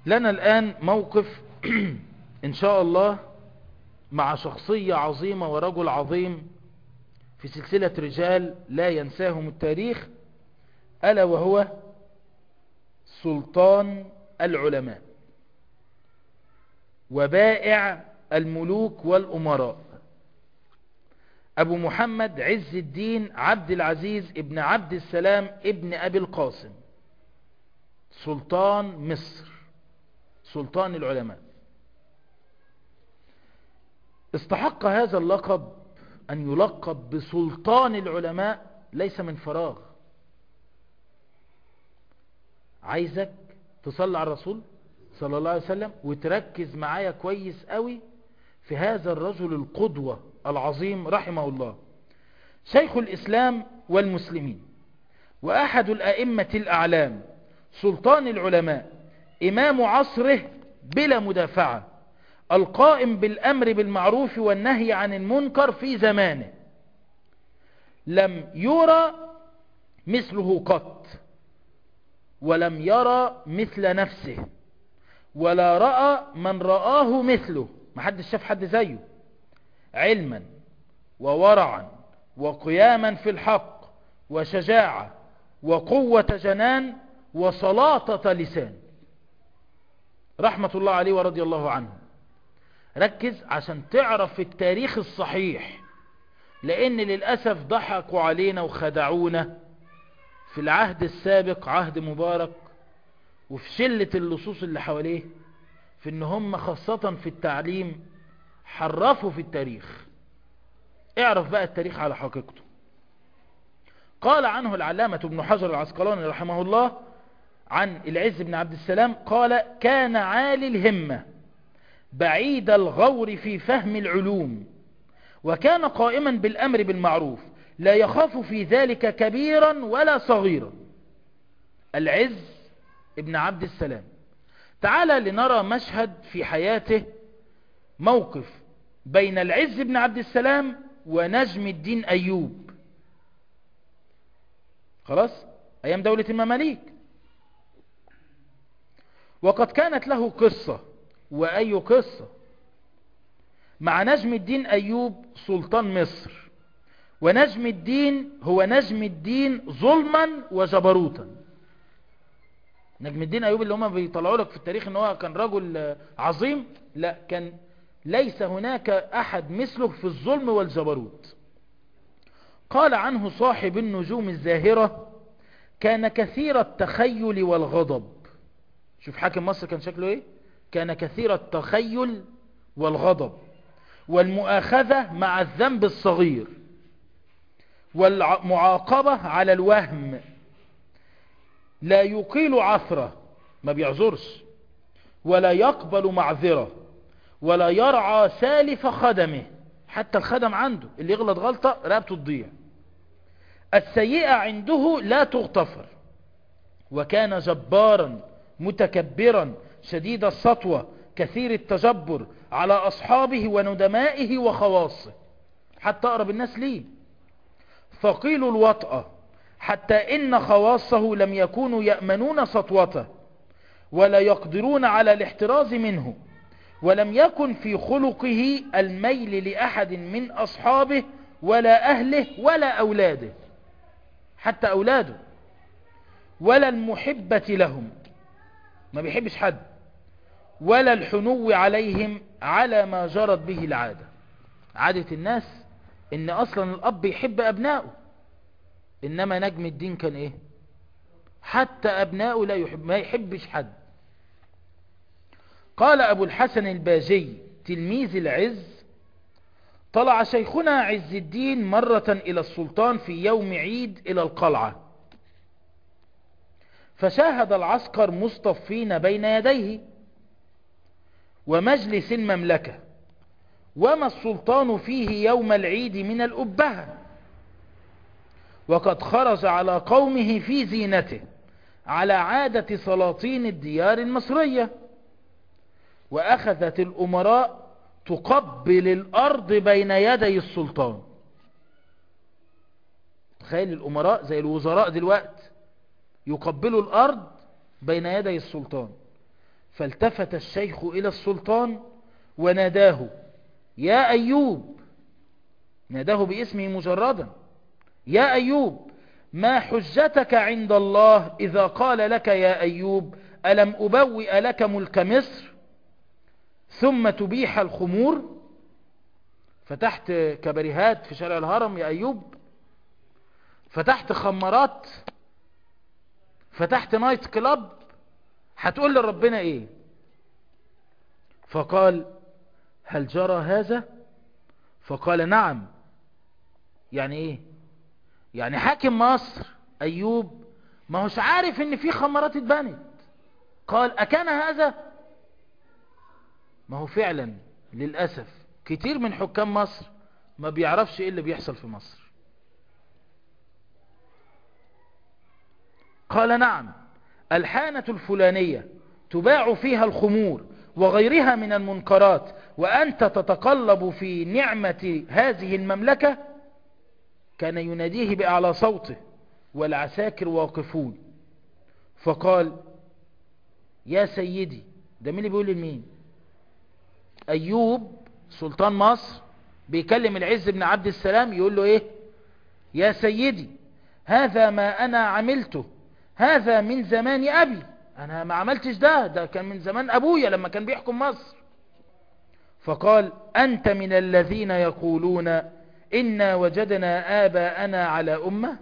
لنا الآن موقف إن شاء الله مع شخصية عظيمة ورجل عظيم في سلسلة رجال لا ينساهم التاريخ ألا وهو سلطان العلماء وبائع الملوك والأمراء أبو محمد عز الدين عبد العزيز ابن عبد السلام ابن أبي القاسم سلطان مصر سلطان العلماء استحق هذا اللقب أن يلقب بسلطان العلماء ليس من فراغ عايزك تصلي على الرسول صلى الله عليه وسلم وتركز معايا كويس قوي في هذا الرجل القدوة العظيم رحمه الله شيخ الإسلام والمسلمين وأحد الأئمة الأعلام سلطان العلماء إمام عصره بلا مدافعة القائم بالأمر بالمعروف والنهي عن المنكر في زمانه لم يرى مثله قط ولم يرى مثل نفسه ولا رأى من رآه مثله محدش شاف حد زيه علما وورعا وقياما في الحق وشجاعة وقوة جنان وسلاطة لسان رحمة الله عليه ورضي الله عنه ركز عشان تعرف في التاريخ الصحيح لان للأسف ضحكوا علينا وخدعونا في العهد السابق عهد مبارك وفي شلة اللصوص اللي حواليه في ان هم خاصة في التعليم حرفوا في التاريخ اعرف بقى التاريخ على حقيقته قال عنه العلامة ابن حجر العسقلاني رحمه الله عن العز بن عبد السلام قال كان عالي الهمة بعيد الغور في فهم العلوم وكان قائما بالأمر بالمعروف لا يخاف في ذلك كبيرا ولا صغيرا العز ابن عبد السلام تعالى لنرى مشهد في حياته موقف بين العز بن عبد السلام ونجم الدين أيوب خلاص أيام دولة المماليك وقد كانت له قصة وأي قصة مع نجم الدين أيوب سلطان مصر ونجم الدين هو نجم الدين ظلما وجبروتا نجم الدين أيوب اللي هم بيطلعوا لك في التاريخ ان هو كان رجل عظيم لا كان ليس هناك أحد مثله في الظلم والجبروت قال عنه صاحب النجوم الزاهرة كان كثير التخيل والغضب شوف حاكم مصر كان شكله ايه كان كثير التخيل والغضب والمؤاخذة مع الذنب الصغير والمعاقبة على الوهم لا يقيل عثرة ما بيعذرش ولا يقبل معذرة ولا يرعى سالف خدمه حتى الخدم عنده اللي يغلط غلطة رقبته تضيع السيئة عنده لا تغتفر وكان جبارا متكبرا شديد السطوة كثير التجبر على أصحابه وندمائه وخواصه حتى أقرب الناس ليه ثقيل الوطأة حتى إن خواصه لم يكونوا يأمنون سطوته ولا يقدرون على الاحتراز منه ولم يكن في خلقه الميل لأحد من أصحابه ولا أهله ولا أولاده حتى أولاده ولا المحبة لهم ما بيحبش حد ولا الحنو عليهم على ما جرت به العادة عادة الناس ان اصلا الاب يحب ابنائه انما نجم الدين كان ايه حتى ابنائه لا يحب ما يحبش حد قال ابو الحسن الباجي تلميذ العز طلع شيخنا عز الدين مرة الى السلطان في يوم عيد الى القلعة فشاهد العسكر مصطفين بين يديه ومجلس المملكة وما السلطان فيه يوم العيد من الأبهة وقد خرج على قومه في زينته على عادة سلاطين الديار المصرية وأخذت الأمراء تقبل الأرض بين يدي السلطان تخيل الأمراء زي الوزراء دلوقت يقبلوا الأرض بين يدي السلطان فالتفت الشيخ إلى السلطان وناداه يا أيوب ناداه باسمه مجردا يا أيوب ما حجتك عند الله إذا قال لك يا أيوب ألم أبوئ لك ملك مصر ثم تبيح الخمور فتحت كبريهات في شارع الهرم يا أيوب فتحت خمرات فتحت نايت كلاب هتقول لربنا ايه فقال هل جرى هذا فقال نعم يعني ايه يعني حاكم مصر ايوب ما هوش عارف ان في خمرات اتبنت قال اكان هذا ما هو فعلا للأسف كتير من حكام مصر ما بيعرفش ايه اللي بيحصل في مصر قال نعم الحانة الفلانية تباع فيها الخمور وغيرها من المنكرات وأنت تتقلب في نعمة هذه المملكة كان يناديه بأعلى صوته والعساكر واقفون فقال يا سيدي ده مين اللي بيقول لمين أيوب سلطان مصر بيكلم العز بن عبد السلام يقول له ايه يا سيدي هذا ما أنا عملته هذا من زمان أبي أنا ما عملتش ده ده كان من زمان أبويا لما كان بيحكم مصر فقال أنت من الذين يقولون إنا وجدنا آباءنا على أمة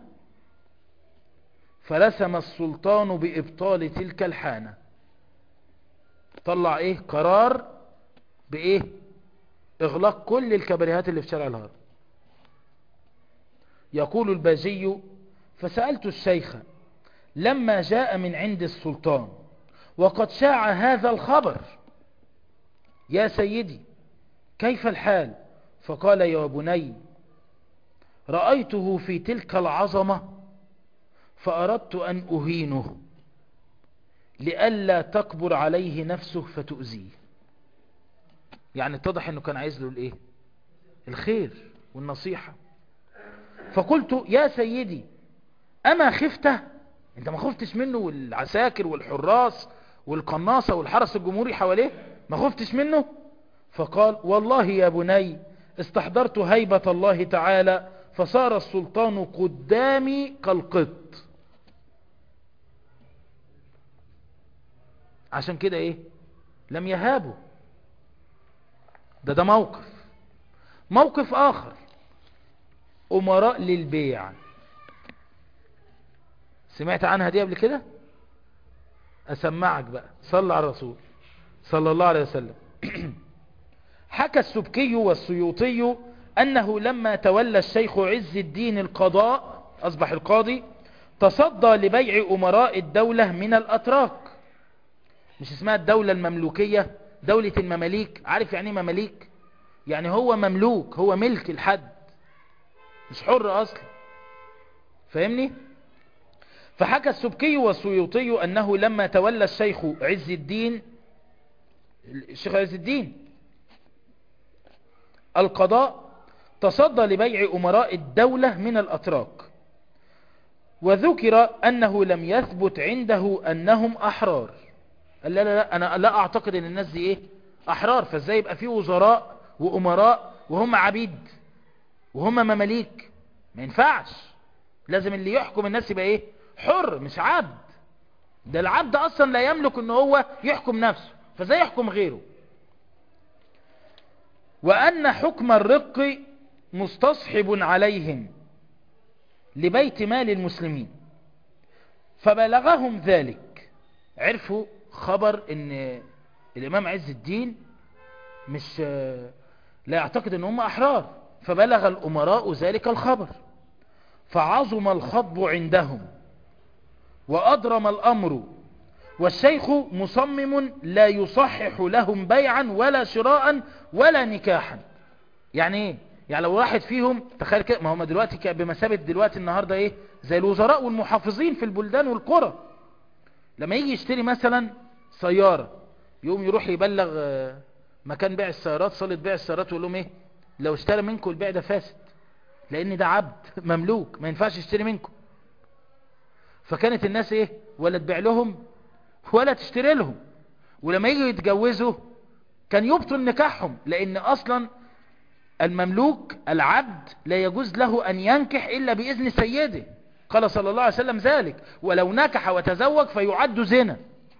فلسم السلطان بإبطال تلك الحانة طلع إيه قرار بإيه إغلاق كل الكبريهات اللي في شارع الهرم يقول الباجي فسألت الشيخ لما جاء من عند السلطان وقد شاع هذا الخبر يا سيدي كيف الحال فقال يا بني رأيته في تلك العظمة فأردت أن أهينه لئلا تكبر عليه نفسه فتؤذيه يعني اتضح انه كان عايز له الايه الخير والنصيحة فقلت يا سيدي اما خفته انت ما خفتش منه والعساكر والحراس والقناصة والحرس الجمهوري حواليه ما خفتش منه فقال والله يا بني استحضرت هيبة الله تعالى فصار السلطان قدامي كالقط عشان كده ايه لم يهابوا ده ده موقف موقف اخر امراء للبيع سمعت عنها دي قبل كده اسمعك بقى صلى على الرسول صلى الله عليه وسلم حكى السبكي والسيوطي انه لما تولى الشيخ عز الدين القضاء اصبح القاضي تصدى لبيع امراء الدولة من الاتراك مش اسمها الدولة المملوكية دولة المماليك عارف يعني ايه مماليك يعني هو مملوك هو ملك الحد مش حر اصلا فاهمني فحكى السبكي والسيوطي انه لما تولى الشيخ عز الدين الشيخ عز الدين القضاء تصدى لبيع امراء الدولة من الاتراك وذكر انه لم يثبت عنده انهم احرار قال لا لا لا انا لا اعتقد ان الناس دي ايه احرار فازاي يبقى في وزراء وامراء وهم عبيد وهم مماليك ما ينفعش لازم اللي يحكم الناس يبقى ايه حر مش عبد ده العبد اصلا لا يملك ان هو يحكم نفسه فازاي يحكم غيره وان حكم الرق مستصحب عليهم لبيت مال المسلمين فبلغهم ذلك عرفوا خبر ان الامام عز الدين مش لا يعتقد ان هم احرار فبلغ الامراء ذلك الخبر فعظم الخطب عندهم وأضرم الأمر والشيخ مصمم لا يصحح لهم بيعا ولا شراء ولا نكاحا يعني ايه يعني لو واحد فيهم تخيل كده ما هم دلوقتي بمثابة دلوقتي النهاردة ايه زي الوزراء والمحافظين في البلدان والقرى لما يجي يشتري مثلا سيارة يقوم يروح يبلغ مكان بيع السيارات صالة بيع السيارات ويقول لهم ايه لو اشترى منكم البيع ده فاسد لان ده عبد مملوك ما ينفعش يشتري منكم فكانت الناس ايه ولا تبيع لهم ولا تشتري لهم ولما يجوا يتجوزوا كان يبطل نكاحهم لان اصلا المملوك العبد لا يجوز له ان ينكح الا باذن سيده قال صلى الله عليه وسلم ذلك ولو نكح وتزوج فيعد زنا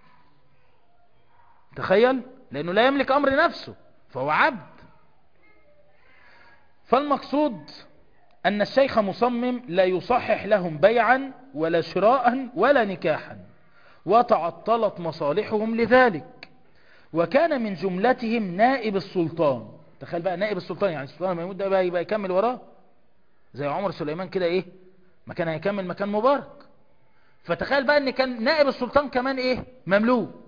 تخيل لانه لا يملك امر نفسه فهو عبد فالمقصود ان الشيخ مصمم لا يصحح لهم بيعا ولا شراء ولا نكاحا وتعطلت مصالحهم لذلك وكان من جملتهم نائب السلطان تخيل بقى نائب السلطان يعني السلطان لما يموت ده بقى يبقى يكمل وراه زي عمر سليمان كده ايه ما كان هيكمل مكان مبارك فتخيل بقى ان كان نائب السلطان كمان ايه مملوك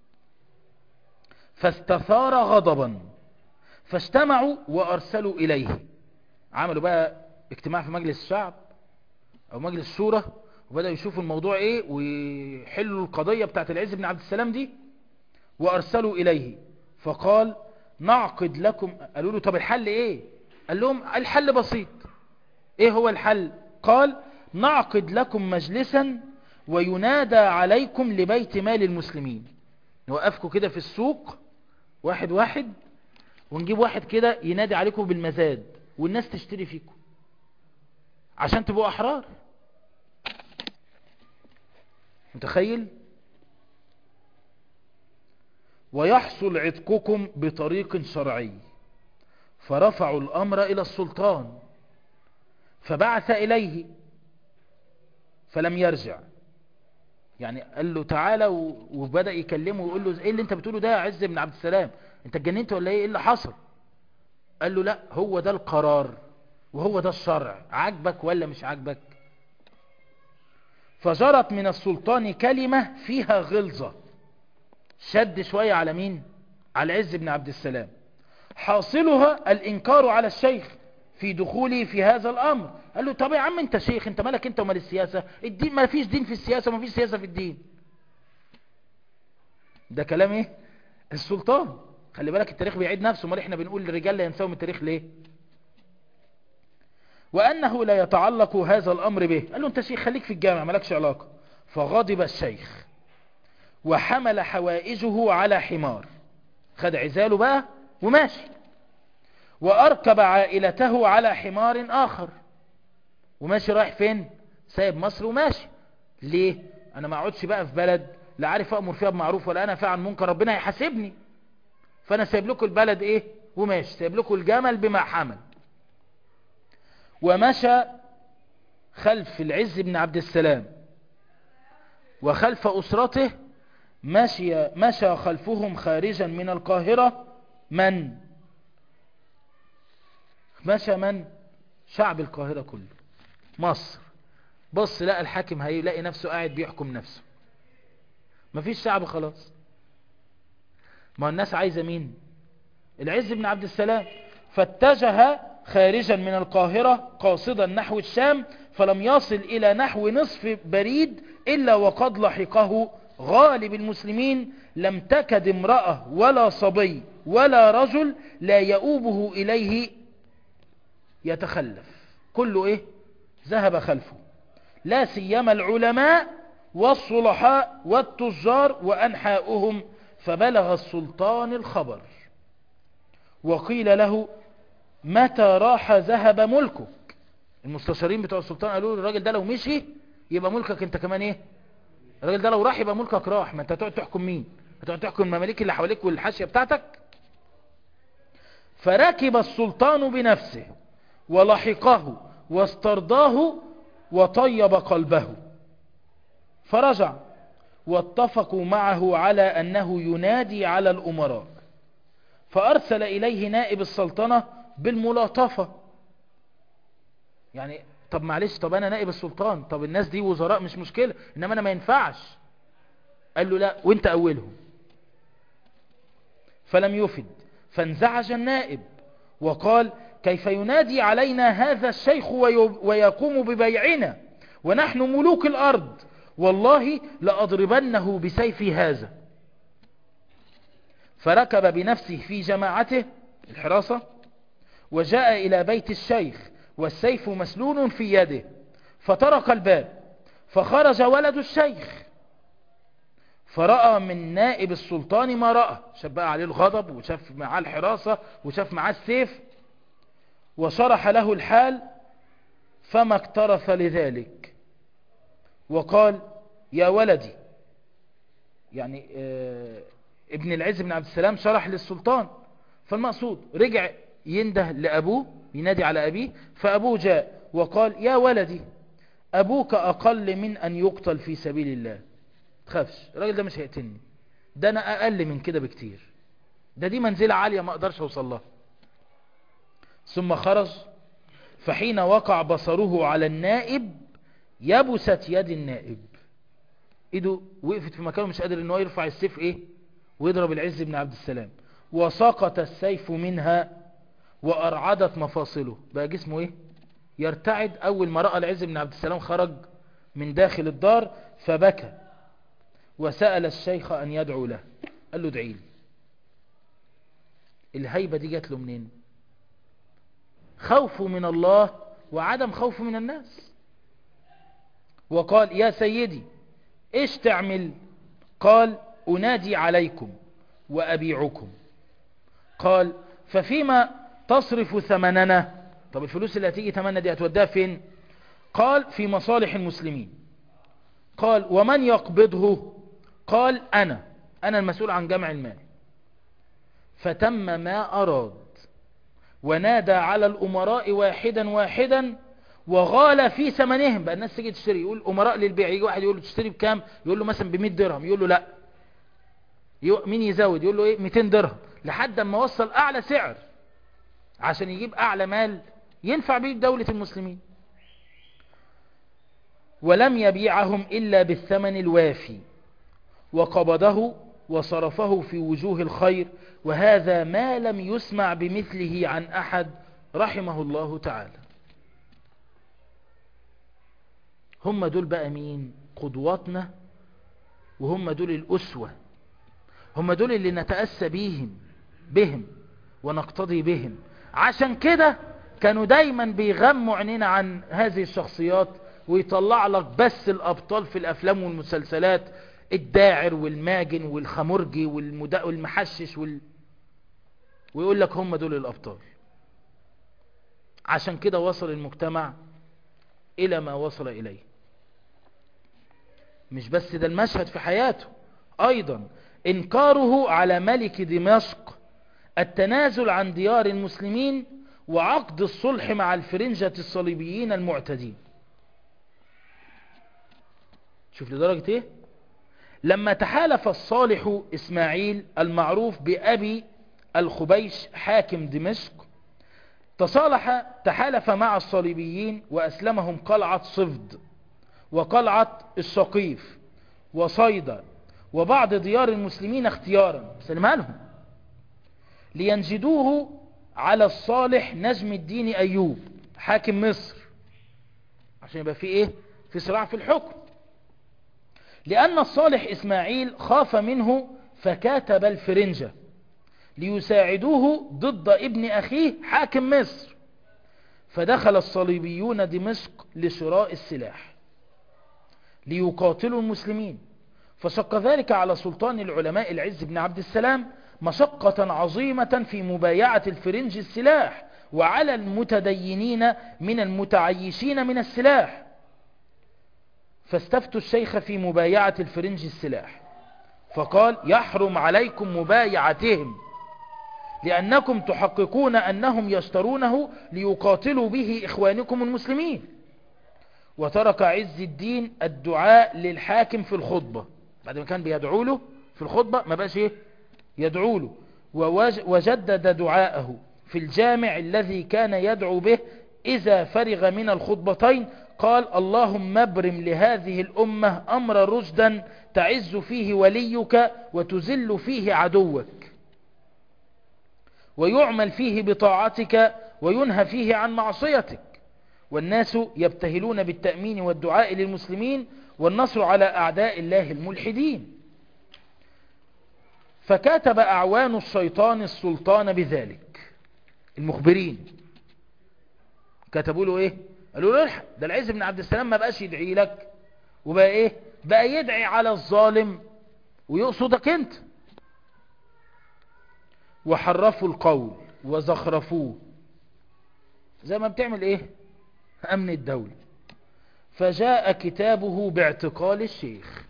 فاستثار غضبا فاجتمعوا وارسلوا اليه عملوا بقى اجتماع في مجلس الشعب او مجلس الشورى وبدأوا يشوفوا الموضوع ايه ويحلوا القضية بتاعت العز بن عبد السلام دي وارسلوا اليه فقال نعقد لكم قالوا له طب الحل ايه قال لهم الحل بسيط ايه هو الحل قال نعقد لكم مجلسا وينادى عليكم لبيت مال المسلمين نوقفكم كده في السوق واحد واحد ونجيب واحد كده ينادي عليكم بالمزاد والناس تشتري فيكم عشان تبقوا احرار متخيل ويحصل عتقكم بطريق شرعي فرفعوا الامر الى السلطان فبعث اليه فلم يرجع يعني قال له تعالى وبدأ يكلمه ويقول له ايه اللي انت بتقوله ده يا عز بن عبد السلام انت اتجننت ولا ايه ايه اللي حصل قال له لا هو ده القرار وهو ده الشرع عاجبك ولا مش عاجبك فجرت من السلطان كلمة فيها غلظة شد شوية على مين على عز بن عبد السلام حاصلها الانكار على الشيخ في دخوله في هذا الامر قال له طب يا عم انت شيخ انت مالك انت ومال السياسة الدين ما فيش دين في السياسة وما فيش سياسة في الدين ده كلام ايه السلطان خلي بالك التاريخ بيعيد نفسه امال احنا بنقول للرجال لا ينساهم التاريخ ليه وانه لا يتعلق هذا الامر به قال له انت شيخ خليك في الجامع مالكش علاقة فغضب الشيخ وحمل حوائجه على حمار خد عزاله بقى وماشي واركب عائلته على حمار اخر وماشي رايح فين سايب مصر وماشي ليه انا ما اقعدش بقى في بلد لا عارف امر فيها بمعروف ولا انا فعل منكر ربنا هيحاسبني فانا سايب لكم البلد ايه وماشي سايب لكم الجمل بما حمل ومشى خلف العز بن عبد السلام وخلف أسرته مشي, مشى خلفهم خارجا من القاهرة من مشى من شعب القاهرة كله مصر بص لقى الحاكم هيلاقي نفسه قاعد بيحكم نفسه مفيش شعب خلاص ما الناس عايزة مين العز بن عبد السلام فاتجه خارجا من القاهرة قاصدا نحو الشام فلم يصل إلى نحو نصف بريد إلا وقد لحقه غالب المسلمين لم تكد امرأة ولا صبي ولا رجل لا يؤوبه إليه يتخلف كله إيه ذهب خلفه لا سيما العلماء والصلحاء والتجار وأنحاؤهم فبلغ السلطان الخبر وقيل له متى راح ذهب ملكك المستشارين بتوع السلطان قالوا له الراجل ده لو مشي يبقى ملكك انت كمان ايه الراجل ده لو راح يبقى ملكك راح ما انت هتقعد تحكم مين هتقعد تحكم المماليك اللي حواليك والحاشية بتاعتك فركب السلطان بنفسه ولحقه واسترضاه وطيب قلبه فرجع واتفقوا معه على أنه ينادي على الأمراء فأرسل إليه نائب السلطنة بالملاطفة يعني طب معلش طب أنا نائب السلطان طب الناس دي وزراء مش مشكلة إنما أنا ما ينفعش قال له لا وانت أولهم فلم يفد فانزعج النائب وقال كيف ينادي علينا هذا الشيخ ويقوم ببيعنا ونحن ملوك الأرض والله لأضربنه بسيفي هذا فركب بنفسه في جماعته الحراسة وجاء إلى بيت الشيخ والسيف مسلول في يده فطرق الباب فخرج ولد الشيخ فرأى من نائب السلطان ما رأى شاف بقى عليه الغضب وشاف معاه الحراسة وشاف معاه السيف وشرح له الحال فما اكترث لذلك وقال يا ولدي يعني اه ابن العز بن عبد السلام شرح للسلطان فالمقصود رجع ينده لأبوه ينادي على أبيه فأبوه جاء وقال يا ولدي أبوك أقل من أن يقتل في سبيل الله تخافش الراجل ده مش هيقتلني ده أنا أقل من كده بكتير ده دي منزلة عالية ما أقدرش أوصل لها ثم خرج فحين وقع بصره على النائب يبست يد النائب ايده وقفت في مكانه مش قادر ان هو يرفع السيف ايه ويضرب العز بن عبد السلام وسقط السيف منها وارعدت مفاصله بقى جسمه ايه يرتعد اول ما رأى العز بن عبد السلام خرج من داخل الدار فبكى وسأل الشيخ ان يدعو له قال له ادعي لي الهيبة دي جات له منين خوفه من الله وعدم خوفه من الناس وقال يا سيدي ايش تعمل قال انادي عليكم وابيعكم قال ففيما تصرف ثمننا طب الفلوس اللي هتيجي ثمننا دي هتوديها فين قال في مصالح المسلمين قال ومن يقبضه قال انا انا المسؤول عن جمع المال فتم ما اراد ونادى على الامراء واحدا واحدا وغال في ثمنهم بقى الناس تيجي تشتري يقول امراء للبيع يجي واحد يقول له تشتري بكام يقول له مثلا ب 100 درهم يقول له لا مين يزود يقول له ايه 200 درهم لحد ما وصل اعلى سعر عشان يجيب اعلى مال ينفع بيه دولة المسلمين ولم يبيعهم الا بالثمن الوافي وقبضه وصرفه في وجوه الخير وهذا ما لم يسمع بمثله عن احد رحمه الله تعالى هم دول بقى مين قدواتنا وهم دول الأسوة هم دول اللي نتأسى بيهم بهم ونقتضي بهم عشان كده كانوا دايما بيغموا عينينا عن هذه الشخصيات ويطلع لك بس الأبطال في الأفلام والمسلسلات الداعر والماجن والخمرجي والمحشش وال... ويقول لك هم دول الأبطال عشان كده وصل المجتمع إلى ما وصل إليه مش بس ده المشهد في حياته أيضا إنكاره على ملك دمشق التنازل عن ديار المسلمين وعقد الصلح مع الفرنجة الصليبيين المعتدين شوف لدرجة ايه لما تحالف الصالح اسماعيل المعروف بأبي الخبيش حاكم دمشق تصالح تحالف مع الصليبيين وأسلمهم قلعة صفد وقلعة السقيف وصيدا وبعض ديار المسلمين اختيارا سلمها لهم لينجدوه على الصالح نجم الدين أيوب حاكم مصر عشان يبقى في ايه في صراع في الحكم لأن الصالح إسماعيل خاف منه فكاتب الفرنجة ليساعدوه ضد ابن أخيه حاكم مصر فدخل الصليبيون دمشق لشراء السلاح ليقاتلوا المسلمين فشق ذلك على سلطان العلماء العز بن عبد السلام مشقة عظيمة في مبايعة الفرنج السلاح وعلى المتدينين من المتعيشين من السلاح فاستفتوا الشيخ في مبايعة الفرنج السلاح فقال يحرم عليكم مبايعتهم لأنكم تحققون أنهم يشترونه ليقاتلوا به إخوانكم المسلمين وترك عز الدين الدعاء للحاكم في الخطبة بعد ما كان بيدعو له في الخطبة ما بقاش ايه يدعو له وجدد دعاءه في الجامع الذي كان يدعو به إذا فرغ من الخطبتين قال اللهم ابرم لهذه الأمة أمر رشدا تعز فيه وليك وتزل فيه عدوك ويعمل فيه بطاعتك وينهى فيه عن معصيتك والناس يبتهلون بالتأمين والدعاء للمسلمين والنصر على أعداء الله الملحدين فكاتب أعوان الشيطان السلطان بذلك المخبرين كتبوا له ايه قالوا له الحق ده العز بن عبد السلام ما بقاش يدعي لك وبقى ايه بقى يدعي على الظالم ويقصدك انت وحرفوا القول وزخرفوه زي ما بتعمل ايه امن الدولة فجاء كتابه باعتقال الشيخ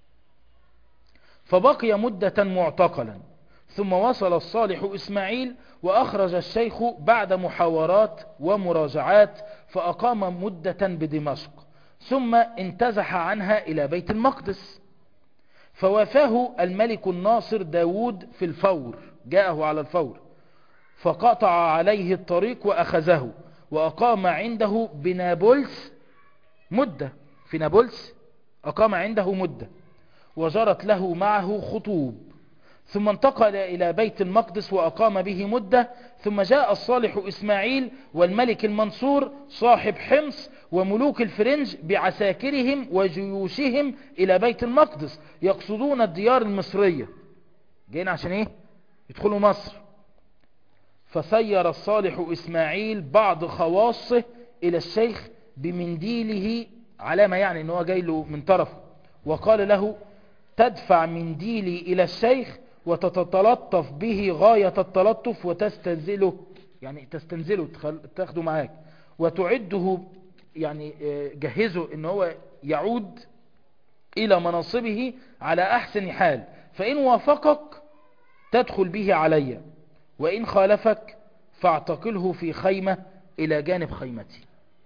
فبقي مدة معتقلا ثم وصل الصالح إسماعيل وأخرج الشيخ بعد محاورات ومراجعات فأقام مدة بدمشق ثم انتزح عنها إلى بيت المقدس فوافاه الملك الناصر داود في الفور جاءه على الفور فقطع عليه الطريق وأخذه وأقام عنده بنابلس مدة في نابلس أقام عنده مدة وجرت له معه خطوب ثم انتقل إلى بيت المقدس وأقام به مدة ثم جاء الصالح إسماعيل والملك المنصور صاحب حمص وملوك الفرنج بعساكرهم وجيوشهم إلى بيت المقدس يقصدون الديار المصرية جايين عشان ايه يدخلوا مصر فسير الصالح إسماعيل بعض خواصه إلى الشيخ بمنديله علامة يعني أنه جاي له من طرفه وقال له تدفع منديلي إلى الشيخ وتتلطف به غاية التلطف وتستنزله يعني تستنزله تاخده معاك وتعده يعني جهزه ان هو يعود الى مناصبه على احسن حال فان وافقك تدخل به علي وان خالفك فاعتقله في خيمة الى جانب خيمتي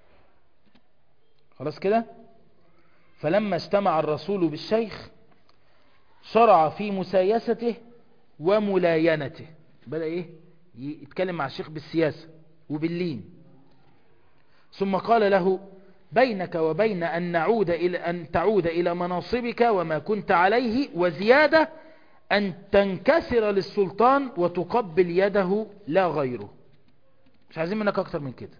خلاص كده فلما اجتمع الرسول بالشيخ شرع في مسايسته وملاينته بدأ ايه يتكلم مع الشيخ بالسياسة وباللين ثم قال له بينك وبين أن, نعود إلى أن تعود إلى مناصبك وما كنت عليه وزيادة أن تنكسر للسلطان وتقبل يده لا غيره مش عايزين منك أكتر من كده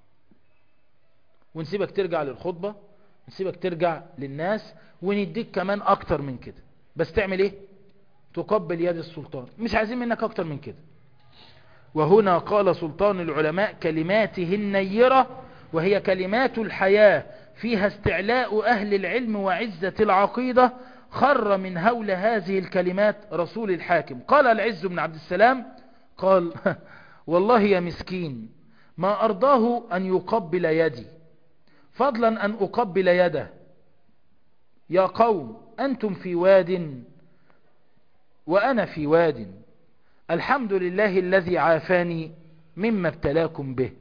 ونسيبك ترجع للخطبة نسيبك ترجع للناس ونديك كمان أكتر من كده بس تعمل ايه تقبل يد السلطان مش عايزين منك اكتر من كده وهنا قال سلطان العلماء كلماته النيرة وهي كلمات الحياة فيها استعلاء أهل العلم وعزة العقيدة خر من هول هذه الكلمات رسول الحاكم قال العز بن عبد السلام قال والله يا مسكين ما أرضاه أن يقبل يدي فضلا أن أقبل يده يا قوم أنتم في واد وأنا في واد الحمد لله الذي عافاني مما ابتلاكم به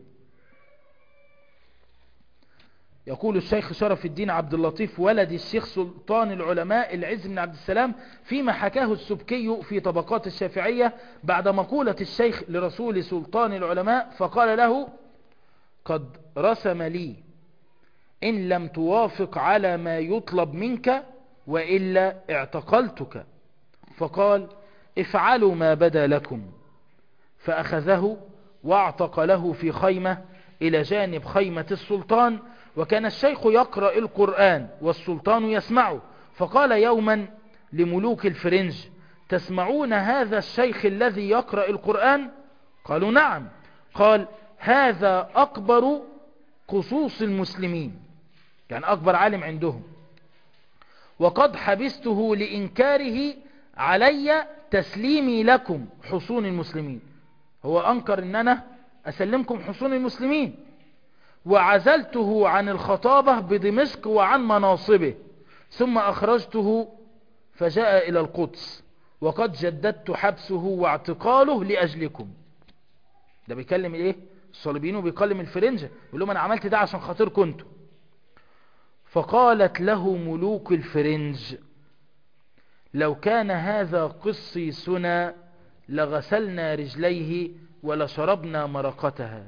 يقول الشيخ شرف الدين عبد اللطيف ولد الشيخ سلطان العلماء العز بن عبد السلام فيما حكاه السبكي في طبقات الشافعية بعد مقولة الشيخ لرسول سلطان العلماء فقال له قد رسم لي إن لم توافق على ما يطلب منك وإلا اعتقلتك فقال افعلوا ما بدا لكم فأخذه واعتقله في خيمة إلى جانب خيمة السلطان وكان الشيخ يقرأ القرآن والسلطان يسمعه فقال يوما لملوك الفرنج تسمعون هذا الشيخ الذي يقرأ القرآن قالوا نعم قال هذا أكبر قصوص المسلمين يعني أكبر عالم عندهم وقد حبسته لإنكاره علي تسليمي لكم حصون المسلمين هو أنكر أن أنا أسلمكم حصون المسلمين وعزلته عن الخطابة بدمشق وعن مناصبه ثم أخرجته فجاء إلى القدس وقد جددت حبسه واعتقاله لأجلكم ده بيكلم ايه الصليبيين وبيكلم الفرنجة يقول لهم انا عملت ده عشان خاطر كنتم فقالت له ملوك الفرنج لو كان هذا قصيصنا لغسلنا رجليه ولشربنا مرقتها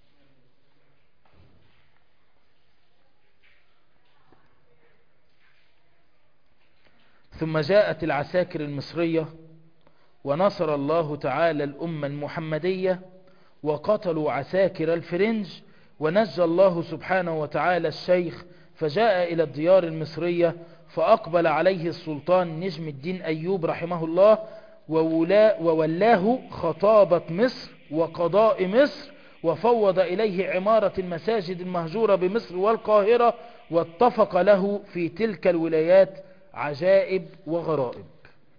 ثم جاءت العساكر المصرية ونصر الله تعالى الأمة المحمدية وقتلوا عساكر الفرنج ونجى الله سبحانه وتعالى الشيخ فجاء إلى الديار المصرية فأقبل عليه السلطان نجم الدين أيوب رحمه الله وولاه خطابة مصر وقضاء مصر وفوض إليه عمارة المساجد المهجورة بمصر والقاهرة واتفق له في تلك الولايات عجائب وغرائب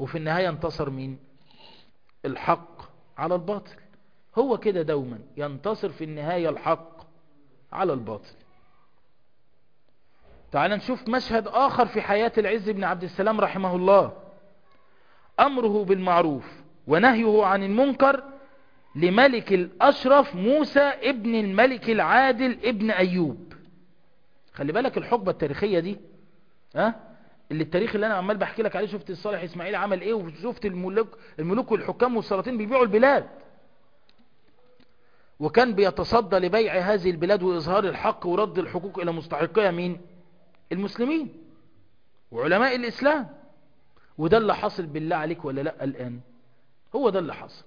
وفي النهاية انتصر مين الحق على الباطل هو كده دوما ينتصر في النهاية الحق على الباطل تعال نشوف مشهد آخر في حياة العز بن عبد السلام رحمه الله أمره بالمعروف ونهيه عن المنكر لملك الأشرف موسى ابن الملك العادل ابن أيوب خلي بالك الحقبة التاريخية دي ها اللي التاريخ اللي انا عمال بحكي لك عليه شفت الصالح اسماعيل عمل ايه وشفت الملوك الملوك والحكام والسلاطين بيبيعوا البلاد وكان بيتصدى لبيع هذه البلاد واظهار الحق ورد الحقوق الى مستحقيها مين المسلمين وعلماء الاسلام وده اللي حصل بالله عليك ولا لا الان هو ده اللي حصل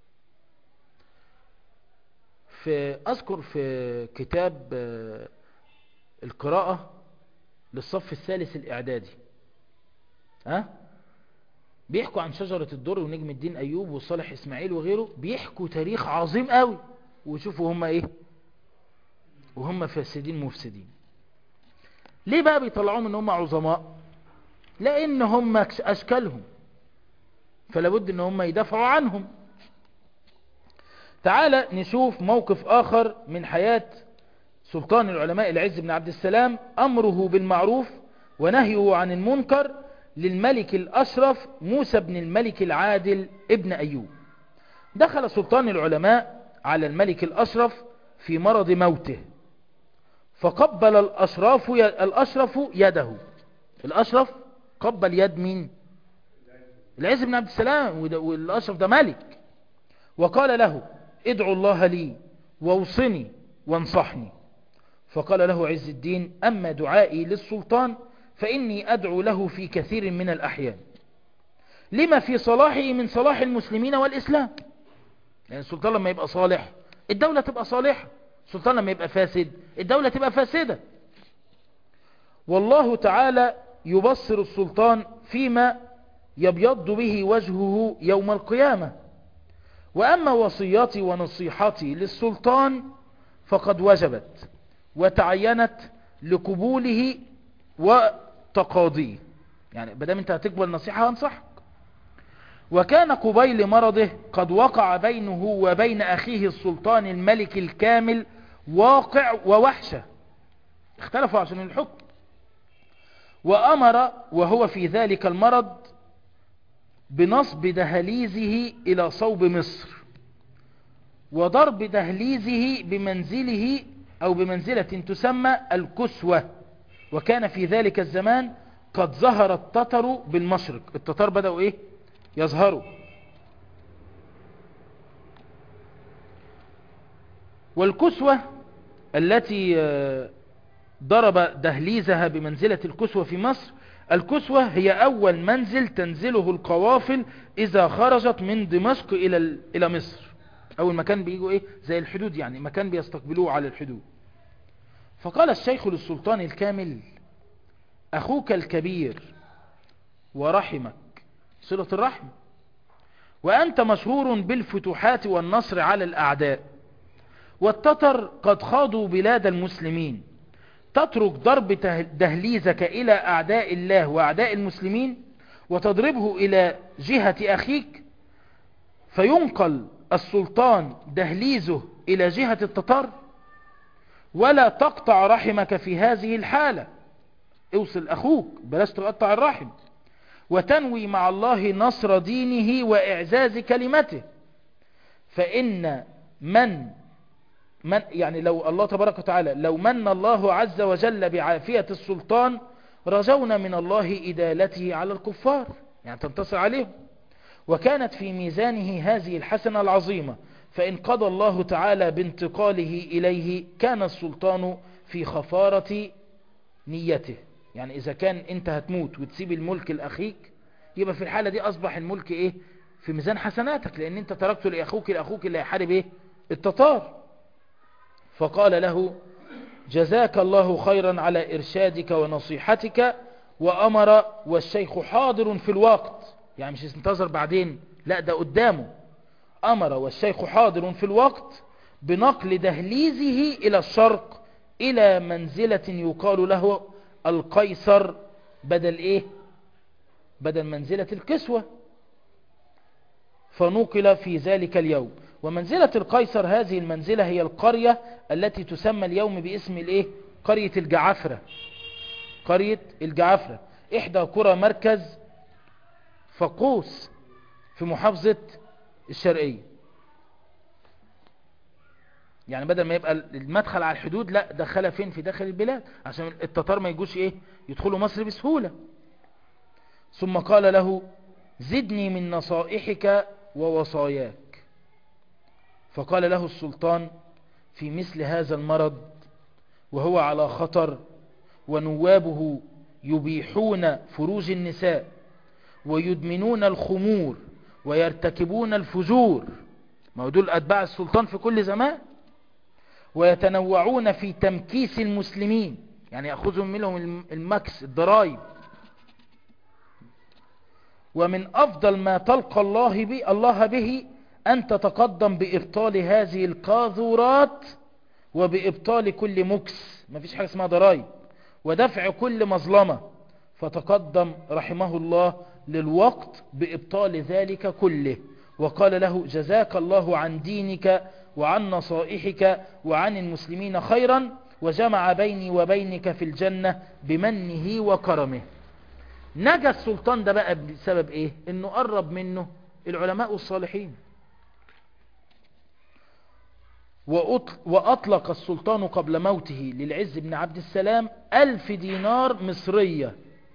في اذكر في كتاب القراءة للصف الثالث الاعدادي ها بيحكوا عن شجرة الدر ونجم الدين ايوب وصالح اسماعيل وغيره بيحكوا تاريخ عظيم قوي وشوفوا هم ايه وهم فاسدين مفسدين ليه بقى بيطلعوهم ان هم عظماء لان هم اشكالهم فلابد ان هم يدافعوا عنهم تعال نشوف موقف اخر من حياة سلطان العلماء العز بن عبد السلام امره بالمعروف ونهيه عن المنكر للملك الاشرف موسى بن الملك العادل ابن ايوب دخل سلطان العلماء على الملك الاشرف في مرض موته فقبل الاشراف الاشرف يده الاشرف قبل يد مين العز بن عبد السلام والاشرف ده ملك وقال له ادعو الله لي واوصني وانصحني فقال له عز الدين أما دعائي للسلطان فإني أدعو له في كثير من الأحيان لما في صلاحه من صلاح المسلمين والإسلام يعني السلطان لما يبقى صالح الدولة تبقى صالحة السلطان لما يبقى فاسد الدولة تبقى فاسدة والله تعالى يبصر السلطان فيما يبيض به وجهه يوم القيامة وأما وصياتي ونصيحتي للسلطان فقد وجبت وتعينت لقبوله وتقاضيه يعني بدام انت هتقبل نصيحة هنصحك وكان قبيل مرضه قد وقع بينه وبين أخيه السلطان الملك الكامل واقع ووحشة اختلفوا عشان الحكم وأمر وهو في ذلك المرض بنصب دهليزه إلى صوب مصر وضرب دهليزه بمنزله أو بمنزلة تسمى الكسوة وكان في ذلك الزمان قد ظهر التتر بالمشرق التتار بدأوا إيه يظهروا والكسوة التي ضرب دهليزها بمنزلة الكسوة في مصر الكسوة هي أول منزل تنزله القوافل إذا خرجت من دمشق إلى إلى مصر أول مكان بيجوا إيه زي الحدود يعني مكان بيستقبلوه على الحدود فقال الشيخ للسلطان الكامل أخوك الكبير ورحمك صلة الرحم وأنت مشهور بالفتوحات والنصر على الأعداء والتتر قد خاضوا بلاد المسلمين تترك ضرب دهليزك إلى أعداء الله وأعداء المسلمين وتضربه إلى جهة أخيك فينقل السلطان دهليزه إلى جهة التتار ولا تقطع رحمك في هذه الحالة اوصل أخوك بلاش تقطع الرحم وتنوي مع الله نصر دينه وإعزاز كلمته فإن من من يعني لو الله تبارك وتعالى لو من الله عز وجل بعافية السلطان رجونا من الله إدالته على الكفار يعني تنتصر عليهم وكانت في ميزانه هذه الحسنة العظيمة فإن قضى الله تعالى بانتقاله إليه كان السلطان في خفارة نيته يعني إذا كان أنت هتموت وتسيب الملك لأخيك يبقى في الحالة دي أصبح الملك إيه في ميزان حسناتك لأن أنت تركته لأخوك لأخوك اللي يحارب إيه التتار فقال له جزاك الله خيرا على إرشادك ونصيحتك وأمر والشيخ حاضر في الوقت يعني مش انتظر بعدين لا ده قدامه أمر والشيخ حاضر في الوقت بنقل دهليزه إلى الشرق إلى منزلة يقال له القيصر بدل إيه بدل منزلة الكسوة فنقل في ذلك اليوم ومنزلة القيصر هذه المنزلة هي القرية التي تسمى اليوم باسم الايه قرية الجعفرة قرية الجعفرة احدى قرى مركز فقوس في محافظة الشرقية يعني بدل ما يبقى المدخل على الحدود لا دخلها فين في داخل البلاد عشان التتار ما يجوش ايه يدخلوا مصر بسهولة ثم قال له زدني من نصائحك ووصاياك فقال له السلطان في مثل هذا المرض وهو على خطر ونوابه يبيحون فروج النساء ويدمنون الخمور ويرتكبون الفجور ما هو دول أتباع السلطان في كل زمان ويتنوعون في تمكيس المسلمين يعني يأخذهم منهم المكس الضرائب ومن أفضل ما تلقى الله به, الله به أن تتقدم بإبطال هذه القاذورات وبإبطال كل مكس ما فيش حاجة اسمها ضرائب ودفع كل مظلمة فتقدم رحمه الله للوقت بإبطال ذلك كله وقال له جزاك الله عن دينك وعن نصائحك وعن المسلمين خيرا وجمع بيني وبينك في الجنة بمنه وكرمه نجا السلطان ده بقى بسبب ايه انه قرب منه العلماء الصالحين وأطلق السلطان قبل موته للعز بن عبد السلام ألف دينار مصرية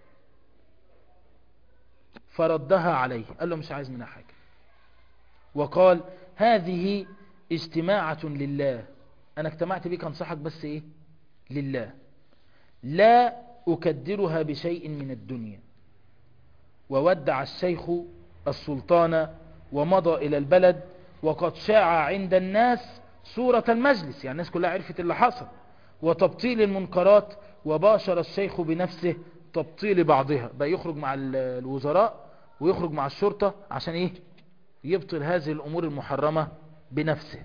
فردها عليه قال له مش عايز منها حاجة وقال هذه اجتماعة لله أنا اجتمعت بك انصحك بس إيه لله لا أكدرها بشيء من الدنيا وودع الشيخ السلطان ومضى إلى البلد وقد شاع عند الناس صورة المجلس يعني الناس كلها عرفت اللي حصل وتبطيل المنكرات وباشر الشيخ بنفسه تبطيل بعضها بقى يخرج مع الوزراء ويخرج مع الشرطة عشان ايه يبطل هذه الامور المحرمة بنفسه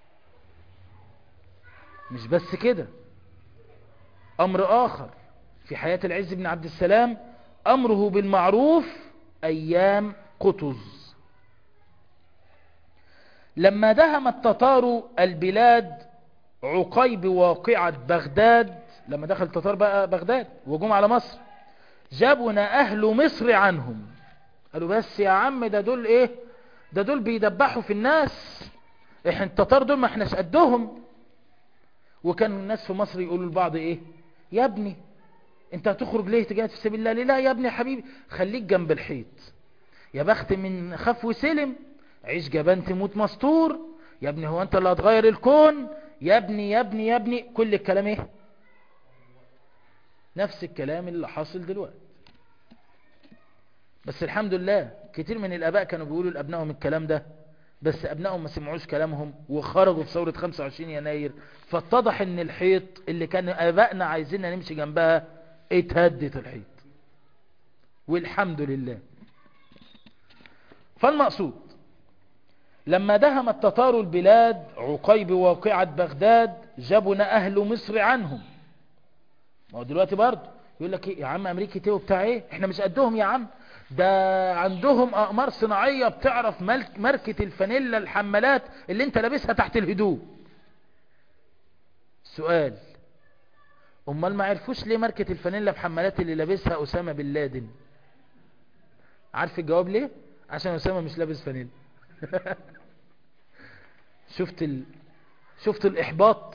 مش بس كده امر اخر في حياة العز بن عبد السلام امره بالمعروف ايام قطز لما دهم التتار البلاد عقيب واقعة بغداد لما دخل التتار بقى بغداد وجم على مصر جابنا اهل مصر عنهم قالوا بس يا عم ده دول ايه ده دول بيدبحوا في الناس احنا التتار دول ما احناش قدهم وكان الناس في مصر يقولوا لبعض ايه يا ابني انت هتخرج ليه تجاهد في سبيل الله ليه لا يا ابني يا حبيبي خليك جنب الحيط يا بخت من خف وسلم عيش جبان تموت مستور يا ابني هو انت اللي هتغير الكون يا ابني يا ابني يا ابني كل الكلام ايه نفس الكلام اللي حاصل دلوقتي بس الحمد لله كتير من الاباء كانوا بيقولوا لابنائهم الكلام ده بس ابنائهم ما سمعوش كلامهم وخرجوا في ثورة 25 يناير فاتضح ان الحيط اللي كان ابائنا عايزيننا نمشي جنبها اتهدت الحيط والحمد لله فالمقصود لما دهم التتار البلاد عقيب واقعة بغداد جبن أهل مصر عنهم ما هو دلوقتي برضه يقول لك إيه يا عم أمريكا ايه وبتاع ايه احنا مش قدهم يا عم ده عندهم أقمار صناعية بتعرف ماركة الفانيلا الحمالات اللي انت لابسها تحت الهدوم سؤال امال ما عرفوش ليه ماركة الفانيلا بحمالات اللي لابسها أسامة بن لادن عارف الجواب ليه عشان أسامة مش لابس فانيلا شفت ال... شفت الإحباط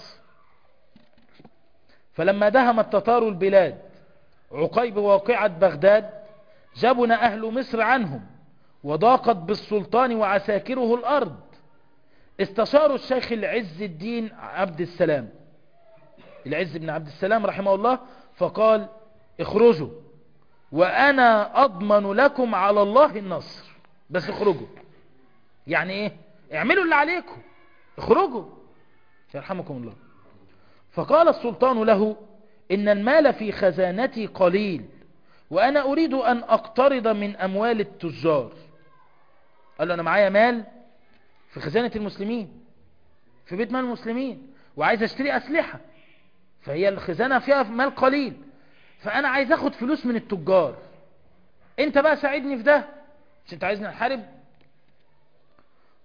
فلما دهم التتار البلاد عقيب واقعة بغداد جبن أهل مصر عنهم وضاقت بالسلطان وعساكره الأرض استشاروا الشيخ العز الدين عبد السلام العز بن عبد السلام رحمه الله فقال اخرجوا وأنا أضمن لكم على الله النصر بس اخرجوا يعني ايه اعملوا اللي عليكم اخرجوا يرحمكم الله فقال السلطان له إن المال في خزانتي قليل وأنا أريد أن أقترض من أموال التجار قال له أنا معايا مال في خزانة المسلمين في بيت مال المسلمين وعايز أشتري أسلحة فهي الخزانة فيها مال قليل فأنا عايز أخد فلوس من التجار أنت بقى ساعدني في ده مش أنت عايزني أحارب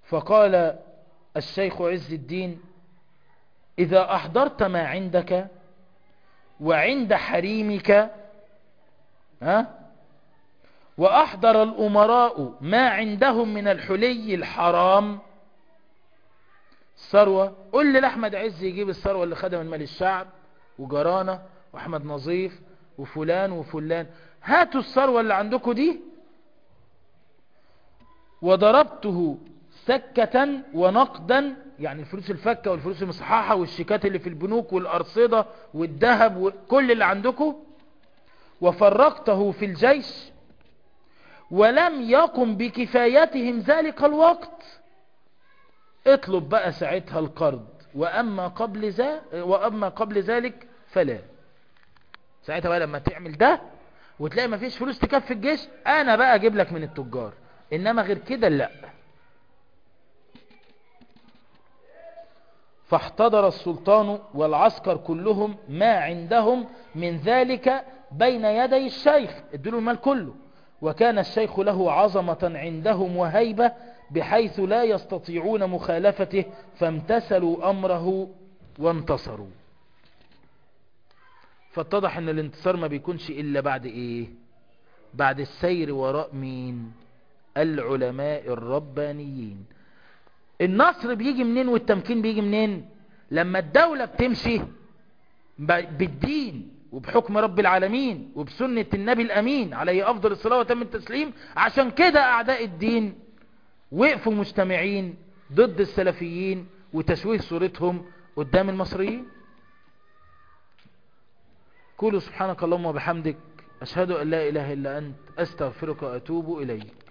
فقال الشيخ عز الدين إذا أحضرت ما عندك وعند حريمك ها وأحضر الأمراء ما عندهم من الحلي الحرام الثروة قل لي لأحمد عز يجيب الثروة اللي خدها من مال الشعب وجرانة وأحمد نظيف وفلان وفلان هاتوا الثروة اللي عندكم دي وضربته سكة ونقدا يعني الفلوس الفكة والفلوس المصححة والشيكات اللي في البنوك والأرصدة والذهب وكل اللي عندكم وفرقته في الجيش ولم يقم بكفايتهم ذلك الوقت اطلب بقى ساعتها القرض وأما قبل, ذا وأما قبل ذلك فلا ساعتها بقى لما تعمل ده وتلاقي مفيش فلوس تكفي الجيش انا بقى اجيب لك من التجار انما غير كده لا فاحتضر السلطان والعسكر كلهم ما عندهم من ذلك بين يدي الشيخ ادلوا المال كله وكان الشيخ له عظمة عندهم وهيبة بحيث لا يستطيعون مخالفته فامتثلوا أمره وانتصروا فاتضح ان الانتصار ما بيكونش الا بعد ايه بعد السير وراء مين العلماء الربانيين النصر بيجي منين والتمكين بيجي منين لما الدولة بتمشي بالدين وبحكم رب العالمين وبسنة النبي الأمين عليه أفضل الصلاة وتم التسليم عشان كده أعداء الدين وقفوا مجتمعين ضد السلفيين وتشويه صورتهم قدام المصريين قولوا سبحانك اللهم وبحمدك أشهد أن لا إله إلا أنت أستغفرك وأتوب إليك